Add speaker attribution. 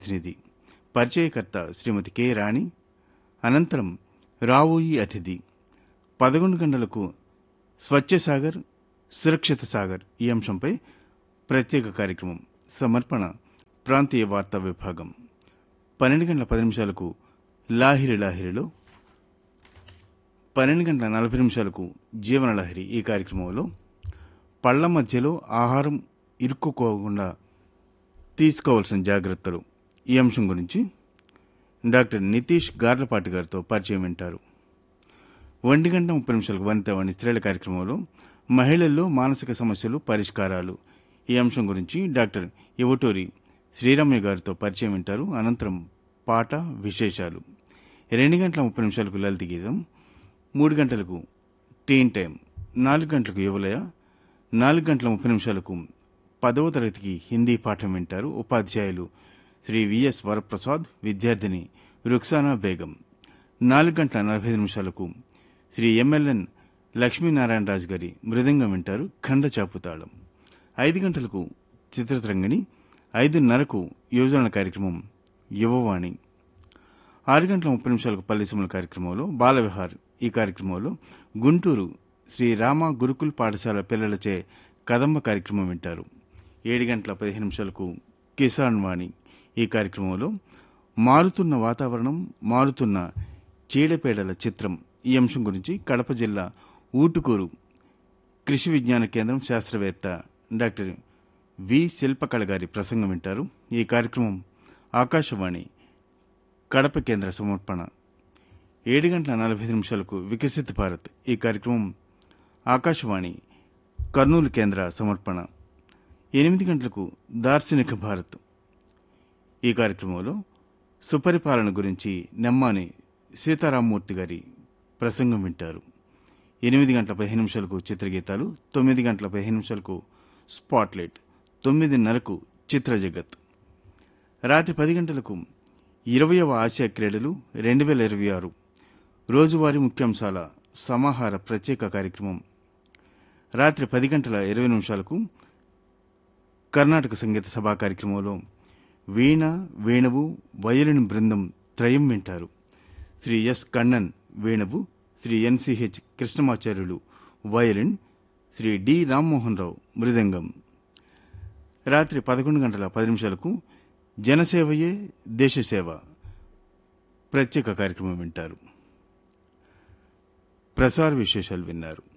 Speaker 1: ప్రతినిధి పరిచయకర్త శ్రీమతి కె రాణి అనంతరం రావోయి అతిథి పదకొండు గంటలకు స్వచ్ఛ సాగర్ సురక్షిత సాగర్ ఈ అంశంపై ప్రత్యేక కార్యక్రమం సమర్పణ ప్రాంతీయ వార్తా విభాగం పన్నెండు గంటల పది నిమిషాలకు లాహిరి లాహిరిలో పన్నెండు గంటల నలభై నిమిషాలకు జీవన లహరి ఈ కార్యక్రమంలో పళ్ల మధ్యలో ఆహారం ఇరుక్కుకోకుండా తీసుకోవాల్సిన జాగ్రత్తలు ఈ అంశం గురించి డాక్టర్ నితీష్ గార్లపాటి గారితో పరిచయం వింటారు ఒంటి గంట ముప్పై నిమిషాలకు వనితావాణి స్త్రీల కార్యక్రమంలో మహిళల్లో మానసిక సమస్యలు పరిష్కారాలు ఈ అంశం గురించి డాక్టర్ ఇవటూరి శ్రీరమయ్య గారితో పరిచయం వింటారు అనంతరం పాట విశేషాలు రెండు గంటల ముప్పై నిమిషాలకు లలిత గీతం మూడు గంటలకు టీన్ టైం నాలుగు గంటలకు యువలయ నాలుగు గంటల ముప్పై నిమిషాలకు పదవ తరగతికి హిందీ పాఠం వింటారు ఉపాధ్యాయులు శ్రీ విఎస్ వరప్రసాద్ విద్యార్థిని రుక్సానా బేగం నాలుగు గంటల నలభై ఐదు నిమిషాలకు శ్రీ ఎంఎల్ఎన్ లక్ష్మీనారాయణరాజు గారి మృదంగం వింటారు ఖండ చాపుతాళం ఐదు గంటలకు చిత్రతరంగిణి ఐదున్నరకు యువజన కార్యక్రమం యువవాణి ఆరు గంటల ముప్పై నిమిషాలకు పల్లెసీమల కార్యక్రమంలో బాల విహార్ ఈ కార్యక్రమంలో గుంటూరు శ్రీ రామ గురుకుల్ పాఠశాల పిల్లలచే కదంబ కార్యక్రమం వింటారు ఏడు గంటల పదిహేను నిమిషాలకు కిసాన్ వాణి ఈ కార్యక్రమంలో మారుతున్న వాతావరణం మారుతున్న చీడపేడల చిత్రం ఈ అంశం గురించి కడప జిల్లా ఊటుకూరు కృషి విజ్ఞాన కేంద్రం శాస్త్రవేత్త డాక్టర్ వి శిల్పకళ గారి ప్రసంగం వింటారు ఈ కార్యక్రమం ఆకాశవాణి కడప కేంద్ర సమర్పణ ఏడు గంటల నలభై ఐదు నిమిషాలకు వికసిత్ భారత్ ఈ కార్యక్రమం ఆకాశవాణి కర్నూలు కేంద్ర సమర్పణ ఎనిమిది గంటలకు దార్శనిక భారత్ ఈ కార్యక్రమంలో సుపరిపాలన గురించి నెమ్మాని సీతారామమూర్తి గారి ప్రసంగం వింటారు ఎనిమిది గంటల పదిహేను నిమిషాలకు చిత్రగీతాలు తొమ్మిది గంటల పదిహేను నిమిషాలకు స్పాట్లైట్ తొమ్మిదిన్నరకు చిత్ర జగత్ రాత్రి పది గంటలకు ఇరవయవ ఆసియా క్రీడలు రెండు వేల ఇరవై ఆరు రోజువారీ ముఖ్యాంశాల సమాహార ప్రత్యేక కార్యక్రమం రాత్రి పది గంటల ఇరవై నిమిషాలకు కర్ణాటక సంగీత సభా కార్యక్రమంలో వీణ వేణువు వయలిన్ బృందం త్రయం వింటారు శ్రీ ఎస్ కണ്ണన్ వేణువు Sri NCH Krishnamacharyulu violin Sri D Rammohan Rao మృదంగం రాత్రి పదకొండు గంటల పది నిమిషాలకు జనసేవయే దేశసేవ ప్రత్యేక కార్యక్రమం వింటారు ప్రసార విశేషాలు విన్నారు